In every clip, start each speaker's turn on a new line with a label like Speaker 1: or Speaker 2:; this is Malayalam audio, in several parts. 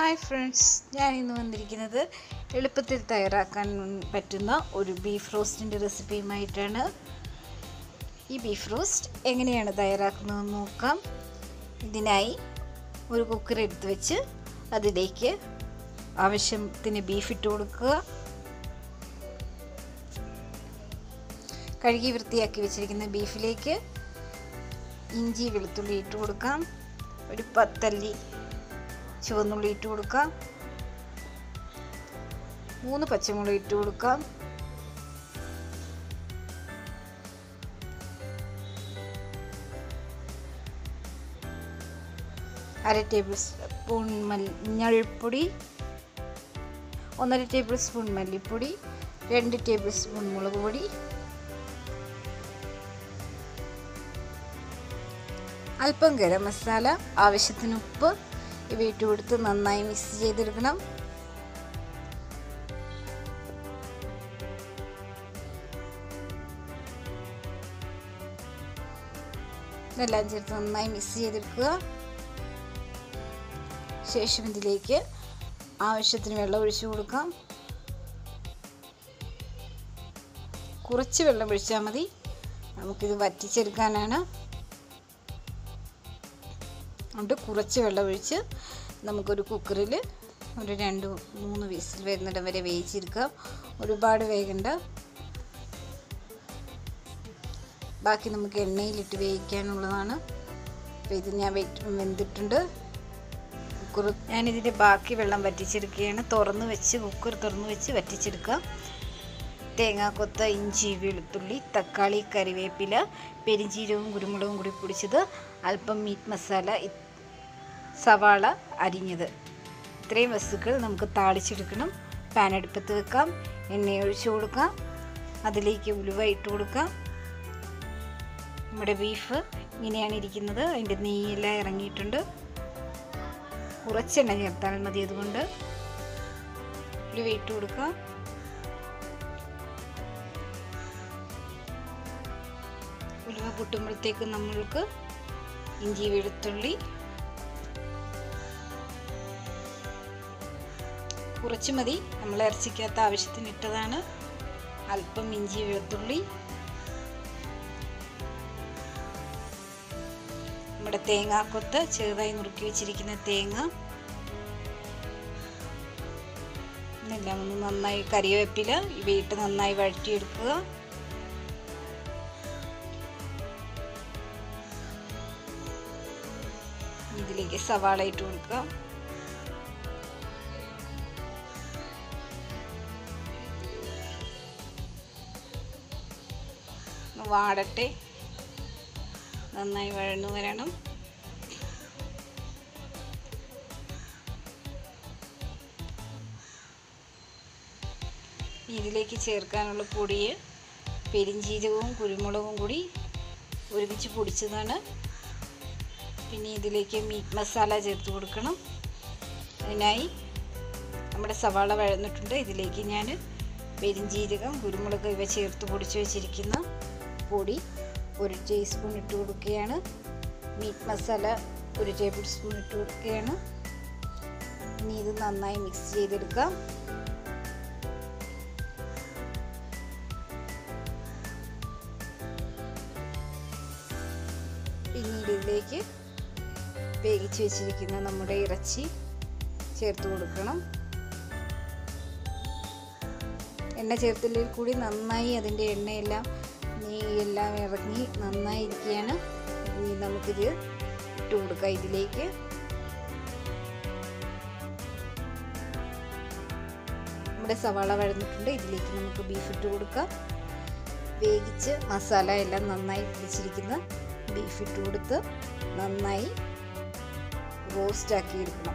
Speaker 1: ഹായ് ഫ്രണ്ട്സ് ഞാൻ ഇന്ന് വന്നിരിക്കുന്നത് എളുപ്പത്തിൽ തയ്യാറാക്കാൻ പറ്റുന്ന ഒരു ബീഫ് റോസ്റ്റിൻ്റെ റെസിപ്പിയുമായിട്ടാണ് ഈ ബീഫ് റോസ്റ്റ് എങ്ങനെയാണ് തയ്യാറാക്കുന്നതെന്ന് നോക്കാം ഇതിനായി ഒരു കുക്കർ എടുത്ത് വെച്ച് അതിലേക്ക് ആവശ്യത്തിന് ബീഫ് ഇട്ട് കൊടുക്കുക കഴുകി വൃത്തിയാക്കി വെച്ചിരിക്കുന്ന ബീഫിലേക്ക് ഇഞ്ചി വെളുത്തുള്ളി ഇട്ട് കൊടുക്കാം ഒരു പത്തല്ലി ചുവന്നുള്ളി ഇട്ട് കൊടുക്കാം മൂന്ന് പച്ചമുളക് ഇട്ട് കൊടുക്കാം അര ടേബിൾ സ്പൂൺ മഞ്ഞൾപ്പൊടി ഒന്നര ടേബിൾ സ്പൂൺ മല്ലിപ്പൊടി രണ്ട് ടേബിൾ സ്പൂൺ മുളക് പൊടി അല്പം ഗരം മസാല ആവശ്യത്തിന് ഉപ്പ് ഇവ ഇട്ട് കൊടുത്ത് നന്നായി മിക്സ് ചെയ്തെടുക്കണം ഇതെല്ലാം ചേർത്ത് നന്നായി മിക്സ് ചെയ്തെടുക്കുക ശേഷം ഇതിലേക്ക് ആവശ്യത്തിന് വെള്ളം ഒഴിച്ചു കൊടുക്കാം കുറച്ച് വെള്ളം ഒഴിച്ചാൽ മതി നമുക്കിത് വറ്റിച്ചെടുക്കാനാണ് അതുകൊണ്ട് കുറച്ച് വെള്ളം ഒഴിച്ച് നമുക്കൊരു കുക്കറിൽ ഒരു രണ്ട് മൂന്ന് വിസിൽ വരുന്നിടം വരെ വേവിച്ചെടുക്കാം ഒരുപാട് വേകണ്ട ബാക്കി നമുക്ക് എണ്ണയിലിട്ട് വേവിക്കാനുള്ളതാണ് അപ്പോൾ ഇത് ഞാൻ വെന്തിട്ടുണ്ട് കുക്കർ ഞാനിതിൻ്റെ ബാക്കി വെള്ളം വറ്റിച്ചെടുക്കുകയാണ് തുറന്ന് വെച്ച് കുക്കർ തുറന്ന് വെച്ച് വറ്റിച്ചെടുക്കാം തേങ്ങാക്കൊത്ത ഇഞ്ചി വെളുത്തുള്ളി തക്കാളി കറിവേപ്പില പെരിഞ്ചീരവും കുരുമുളകും കൂടി പൊടിച്ചത് അല്പം മീറ്റ് മസാല സവാള അരിഞ്ഞത് ഇത്രയും വസ്തുക്കൾ നമുക്ക് താളിച്ചെടുക്കണം പാൻ അടുപ്പത്ത് വെക്കാം എണ്ണ ഒഴിച്ചു കൊടുക്കാം അതിലേക്ക് ഉലുവ ഇട്ട് കൊടുക്കാം നമ്മുടെ ബീഫ് ഇങ്ങനെയാണ് ഇരിക്കുന്നത് അതിൻ്റെ നെയ്യെല്ലാം ഇറങ്ങിയിട്ടുണ്ട് കുറച്ചെണ്ണ ചേർത്താൽ മതി അതുകൊണ്ട് ഉലുവ ഇട്ട് കൊടുക്കാം ഉലുവ പൊട്ടുമ്പോഴത്തേക്ക് നമ്മൾക്ക് ഇഞ്ചി വെളുത്തുള്ളി കുറച്ച് മതി നമ്മൾ ഇറച്ചിക്കകത്ത് ആവശ്യത്തിന് ഇട്ടതാണ് അല്പം ഇഞ്ചി വെളുത്തുള്ളി നമ്മുടെ തേങ്ങാക്കൊത്ത് ചെറുതായി നുറുക്കി വെച്ചിരിക്കുന്ന തേങ്ങ എല്ലാം ഒന്ന് നന്നായി കറിവേപ്പില ഇവയിട്ട് നന്നായി വഴറ്റിയെടുക്കുക ഇതിലേക്ക് സവാള ഇട്ട് കൊടുക്കാം വാടട്ടെ നന്നായി വഴന്നു വരണം ഇതിലേക്ക് ചേർക്കാനുള്ള പൊടി പെരിഞ്ചീരകവും കുരുമുളകും കൂടി ഒരുമിച്ച് പൊടിച്ചതാണ് പിന്നെ ഇതിലേക്ക് മീറ്റ് മസാല ചേർത്ത് കൊടുക്കണം അതിനായി നമ്മുടെ സവാള വഴന്നിട്ടുണ്ട് ഇതിലേക്ക് ഞാൻ പെരിഞ്ചീരകം കുരുമുളക് ഇവ ചേർത്ത് പൊടിച്ച് വെച്ചിരിക്കുന്ന പൊടി ഒരു ടീസ്പൂൺ ഇട്ട് കൊടുക്കുകയാണ് മീറ്റ് മസാല ഒരു ടേബിൾ സ്പൂൺ ഇട്ട് കൊടുക്കുകയാണ് ഇനി ഇത് നന്നായി മിക്സ് ചെയ്തെടുക്കാം പിന്നീട് ഇതിലേക്ക് വേവിച്ച് വെച്ചിരിക്കുന്ന നമ്മുടെ ഇറച്ചി ചേർത്ത് കൊടുക്കണം എണ്ണ ചേർത്തലിൽ കൂടി നന്നായി അതിൻ്റെ എണ്ണയെല്ലാം നെയ്യെല്ലാം ഇറങ്ങി നന്നായി ഇരിക്കുകയാണ് ഇനി നമുക്കിത് ഇട്ട് കൊടുക്കാം ഇതിലേക്ക് നമ്മുടെ സവാള വഴന്നിട്ടുണ്ട് ഇതിലേക്ക് നമുക്ക് ബീഫ് ഇട്ട് കൊടുക്കാം വേവിച്ച് മസാല എല്ലാം നന്നായി പിടിച്ചിരിക്കുന്ന ബീഫ് ഇട്ട് കൊടുത്ത് നന്നായി റോസ്റ്റ് ആക്കി എടുക്കണം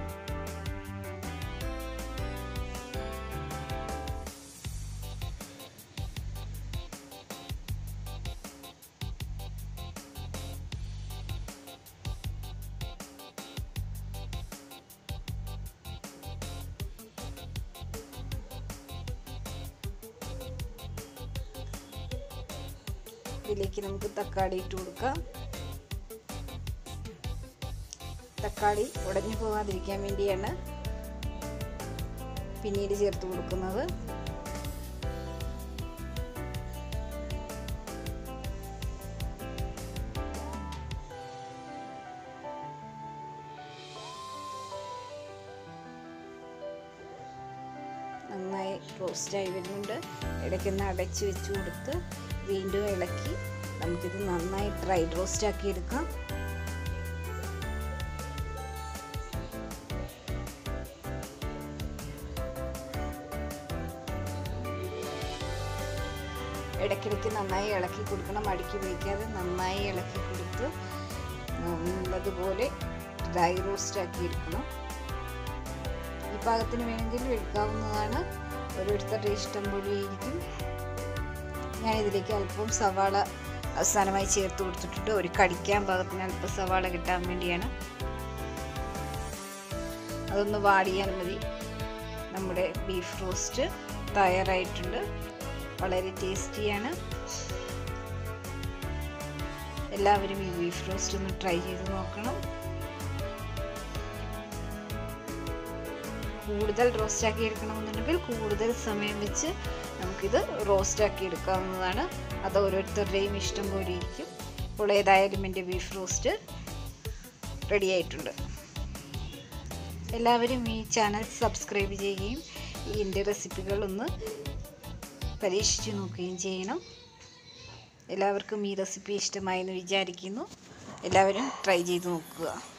Speaker 1: ഇതിലേക്ക് നമുക്ക് തക്കാളി ഇട്ട് കൊടുക്കാം തക്കാളി ഉടഞ്ഞു പോകാതിരിക്കാൻ വേണ്ടിയാണ് പിന്നീട് ചേർത്ത് കൊടുക്കുന്നത് നന്നായി റോസ്റ്റായി വരുന്നുണ്ട് ഇടയ്ക്കൊന്ന് അടച്ച് വെച്ച് കൊടുത്ത് വീണ്ടും ഇളക്കി നമുക്കിത് നന്നായി ഡ്രൈ റോസ്റ്റ് ആക്കി എടുക്കാം ഇടയ്ക്കിടയ്ക്ക് നന്നായി ഇളക്കി കൊടുക്കണം അടുക്കി വയ്ക്കാതെ നന്നായി ഇളക്കി കൊടുത്ത് നല്ലതുപോലെ ഡ്രൈ റോസ്റ്റ് ആക്കി എടുക്കണം ഈ പാകത്തിന് വേണമെങ്കിൽ എടുക്കാവുന്നതാണ് ഓരോരുത്തരുടെ ഇഷ്ടം പോലെ ഇരിക്കും ഞാൻ ഇതിലേക്ക് അല്പം സവാള അവസാനമായി ചേർത്ത് കൊടുത്തിട്ടുണ്ട് ഒരു കടിക്കാൻ പാകത്തിന് അല്പം സവാള കിട്ടാൻ വേണ്ടിയാണ് അതൊന്ന് വാടിയാൽ മതി നമ്മുടെ ബീഫ് റോസ്റ്റ് തയ്യാറായിട്ടുണ്ട് വളരെ ടേസ്റ്റിയാണ് എല്ലാവരും ഈ ബീഫ് റോസ്റ്റ് ഒന്ന് ട്രൈ ചെയ്ത് നോക്കണം കൂടുതൽ റോസ്റ്റ് ആക്കി എടുക്കണമെന്നുണ്ടെങ്കിൽ കൂടുതൽ സമയം വെച്ച് നമുക്കിത് റോസ്റ്റ് ആക്കി എടുക്കാവുന്നതാണ് അത് ഓരോരുത്തരുടെയും ഇഷ്ടം പോലെ ഇരിക്കും അപ്പോൾ ഏതായാലും എൻ്റെ ബീഫ് റോസ്റ്റ് റെഡി ആയിട്ടുണ്ട് എല്ലാവരും ഈ ചാനൽ സബ്സ്ക്രൈബ് ചെയ്യുകയും ഈ എൻ്റെ റെസിപ്പികളൊന്ന് പരീക്ഷിച്ച് നോക്കുകയും ചെയ്യണം എല്ലാവർക്കും ഈ റെസിപ്പി ഇഷ്ടമായെന്ന് വിചാരിക്കുന്നു എല്ലാവരും ട്രൈ ചെയ്ത് നോക്കുക